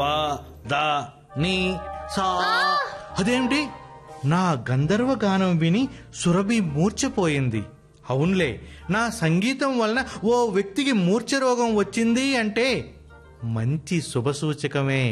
ప ద ని సా అదేమిటి నా గంధర్వ గానం విని సురభి మూర్ఛపోయింది అవునులే నా సంగీతం వలన ఓ వ్యక్తికి మూర్ఛ రోగం వచ్చింది అంటే మంచి శుభసూచకమే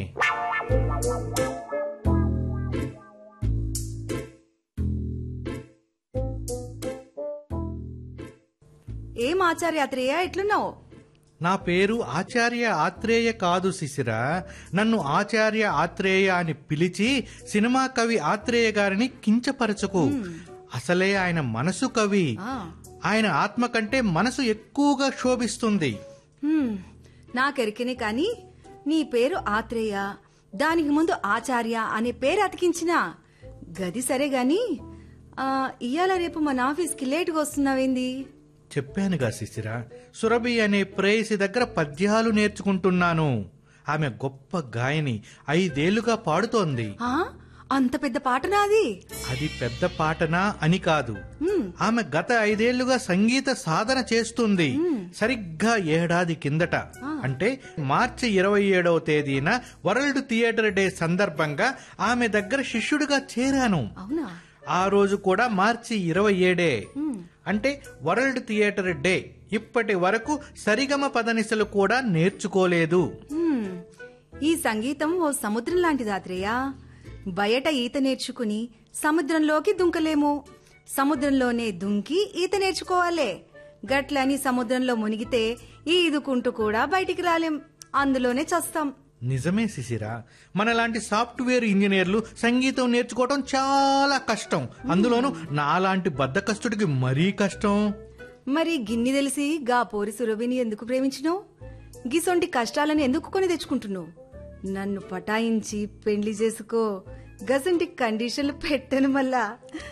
ఏం ఆచార్య అత్రేయ ఎట్లున్నావు నా పేరు ఆచార్య ఆత్రేయ కాదు శిశిర నన్ను ఆచార్య ఆత్రేయ అని పిలిచి సినిమా కవి ఆత్రేయ గారిని కించపరచకు అసలే ఆయన మనసు కవి ఆ, ఆయన ఆత్మ కంటే మనసు ఎక్కువగా శోభిస్తుంది హ్మ్, నాకెరికనే కాని నీ పేరు ఆత్రేయ దానికి ముందు ఆచార్య అనే పేరు అతికించిన గది సరే గాని ఆ, ఇయ్యాల రేపు మన ఆఫీస్కి లేటుగా వస్తున్నావేంది చెప్పానుగా శిశిర సురభి అనే ప్రేయసి దగ్గర పద్యాలు నేర్చుకుంటున్నాను ఆమె గొప్ప గాయని ఐదేళ్లుగా పాడుతోంది ఆ, అంత పెద్ద పాట నాది అది పెద్ద పాటనా అని కాదు హ్మ్, ఆమె గత ఐదేళ్లుగా సంగీత సాధన చేస్తుంది సరిగ్గా ఏడాది కిందట అంటే మార్చి ఇరవై ఏడవ తేదీన వరల్డ్ థియేటర్ డే సందర్భంగా ఆమె దగ్గర శిష్యుడిగా చేరాను అవునా ఆ రోజు కూడా మార్చి ఇరవై ఏడే అంటే వరల్డ్ థియేటర్ డే ఇప్పటి వరకు సరిగమ పదనిసలు కూడా నేర్చుకోలేదు హ్మ్, ఈ సంగీతం ఓ సముద్రం లాంటిది ఆత్రేయ బయట ఈత నేర్చుకుని సముద్రంలోకి దుంకలేము సముద్రంలోనే దుంకి ఈత నేర్చుకోవాలే గట్లని సముద్రంలో మునిగితే ఈదుకుంటూ కూడా బయటికి రాలేం అందులోనే చస్తాం నిజమే శిశిర మనలాంటి సాఫ్ట్వేర్ ఇంజనీర్లు సంగీతం నేర్చుకోవడం చాలా కష్టం అందులోనూ నాలాంటి బద్దకస్తుడికి మరీ కష్టం మరి గిన్ని తెలిసి గా పోరి సురభిని ఎందుకు ప్రేమించినావు గిసొంటి కష్టాలను ఎందుకు కొని తెచ్చుకుంటున్నావు నన్ను పటాయించి పెండ్లి చేసుకో గసంటి కండిషన్లు పెట్టను మళ్ళా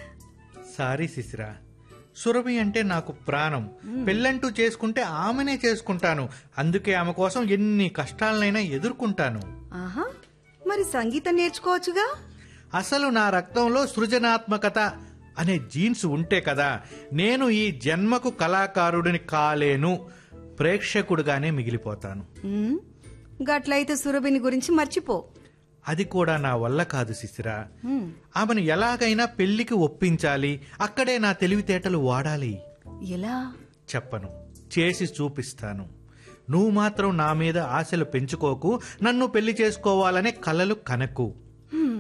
సారీ శిశిర సురభి అంటే నాకు ప్రాణం పెళ్ళంటూ చేసుకుంటే ఆమెనే చేసుకుంటాను అందుకే ఆమె కోసం ఎన్ని కష్టాలనైనా ఎదుర్కొంటాను ఆహా మరి సంగీతం నేర్చుకోవచ్చుగా అసలు నా రక్తంలో సృజనాత్మకత అనే జీన్స్ ఉంటే కదా నేను ఈ జన్మకు కళాకారుడిని కాలేను ప్రేక్షకుడుగానే మిగిలిపోతాను ఉమ్, గట్లయితే సురభిని గురించి మర్చిపో అది కూడా నా వల్ల కాదు శిశిర ఉమ్, ఆమెను ఎలాగైనా పెళ్లికి ఒప్పించాలి అక్కడే నా తెలివితేటలు వాడాలి ఎలా చెప్పను చేసి చూపిస్తాను నువ్వు మాత్రం నా మీద ఆశలు పెంచుకోకు నన్ను పెళ్లి చేసుకోవాలనే కలలు కనకు